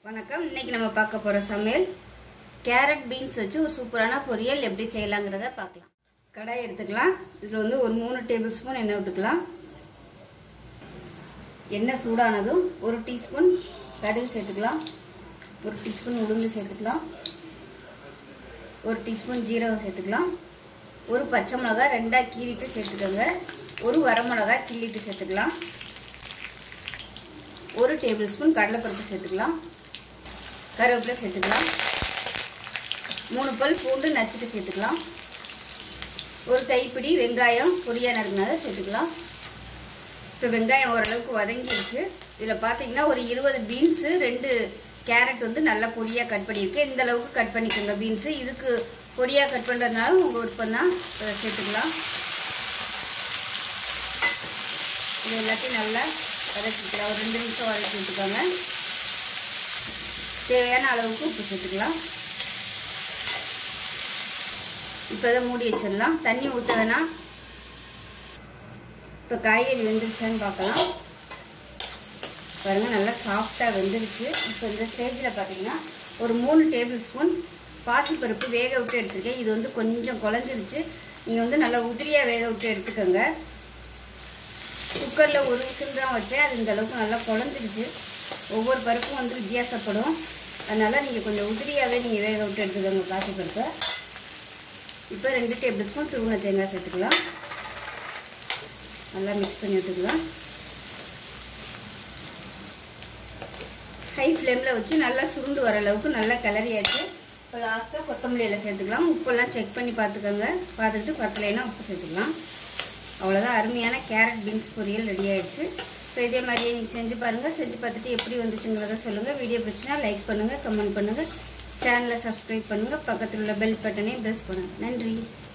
வணக்கம் இன்னைக்கு நம்ம பார்க்க போற சமையல் கேரட் பீன்ஸ் வச்சு ஒரு சூப்பரான பொரியல் எப்படி செய்யலாங்கிறத பார்க்கலாம் கடாய் எடுத்துக்கலாம் இதில் வந்து ஒரு மூணு டேபிள் ஸ்பூன் எண்ணெய் விட்டுக்கலாம் எண்ணெய் சூடானதும் ஒரு டீஸ்பூன் கடுகு சேர்த்துக்கலாம் ஒரு டீஸ்பூன் உளுந்து சேர்த்துக்கலாம் ஒரு டீஸ்பூன் ஜீரகம் சேர்த்துக்கலாம் ஒரு பச்சை மிளகாய் ரெண்டாக கீறிட்டு சேர்த்துக்கோங்க ஒரு வரமிளகாய் கிள்ளிட்டு சேர்த்துக்கலாம் ஒரு டேபிள் ஸ்பூன் கடலைப்பருப்பு சேர்த்துக்கலாம் கருவேப்பிலை சேர்த்துக்கலாம் மூணு பல் பூண்டு நச்சுட்டு சேர்த்துக்கலாம் ஒரு கைப்பிடி வெங்காயம் பொடியாக நறுக்கினதை சேர்த்துக்கலாம் இப்போ வெங்காயம் ஓரளவுக்கு வதங்கிடுச்சு இதில் பார்த்தீங்கன்னா ஒரு இருபது பீன்ஸு ரெண்டு கேரட் வந்து நல்லா பொடியாக கட் பண்ணியிருக்கேன் இந்த அளவுக்கு கட் பண்ணிக்கோங்க பீன்ஸு இதுக்கு பொடியாக கட் பண்ணுறதுனால உங்கள் விருப்பம் தான் சேர்த்துக்கலாம் இது எல்லாத்தையும் நல்லா வதக்கிக்கலாம் ஒரு ரெண்டு நிமிஷம் வதக்கி விட்டுக்கோங்க தேவையான அளவுக்கு உப்பு சேர்த்துக்கலாம் இப்போ இதை மூடி வச்சிடலாம் தண்ணி ஊற்ற வேணாம் இப்போ காய்கறி வெந்துருச்சான்னு பார்க்கலாம் பாருங்கள் நல்லா சாஃப்டாக வெந்துருச்சு இப்போ இந்த ஸ்டேஜில் பார்த்தீங்கன்னா ஒரு மூணு டேபிள் ஸ்பூன் பாசிப்பருப்பு வேக விட்டு எடுத்துருக்கேன் இது வந்து கொஞ்சம் குழஞ்சிருச்சு நீங்கள் வந்து நல்லா உதிரியாக வேக விட்டு எடுத்துக்கோங்க குக்கரில் ஒரு விசில் தான் வச்சேன் அது இந்த அளவுக்கு நல்லா குழஞ்சிருச்சு ஒவ்வொரு பருப்பும் வந்து வித்தியாசப்படும் அதனால் நீங்கள் கொஞ்சம் உதிரியாகவே நீங்கள் வேக விட்டு எடுத்துக்கோங்க பாசிப்பருப்பை இப்போ ரெண்டு டேபிள் ஸ்பூன் துருவன தேங்காய் சேர்த்துக்கலாம் நல்லா மிக்ஸ் பண்ணி விட்டுக்கலாம் ஹை ஃப்ளேமில் வச்சு நல்லா சுருண்டு வர அளவுக்கு நல்லா கிளறியாச்சு இப்போ லாஸ்ட்டாக கொத்தமல்லி இலை சேர்த்துக்கலாம் உப்பெல்லாம் செக் பண்ணி பார்த்துக்கோங்க பார்த்துக்கிட்டு பத்தலைன்னா உப்பு சேர்த்துக்கலாம் அவ்வளோதான் அருமையான கேரட் பீன்ஸ் பொரியல் ரெடி ஆயிடுச்சு ஸோ இதே மாதிரியே நீங்கள் செஞ்சு பாருங்கள் செஞ்சு பார்த்துட்டு எப்படி வந்துச்சுங்கிறத சொல்லுங்கள் வீடியோ பிடிச்சினா லைக் பண்ணுங்கள் கமெண்ட் பண்ணுங்கள் சேனலை சப்ஸ்கிரைப் பண்ணுங்கள் பக்கத்தில் உள்ள பெல் பட்டனையும் ப்ரெஸ் பண்ணுங்கள் நன்றி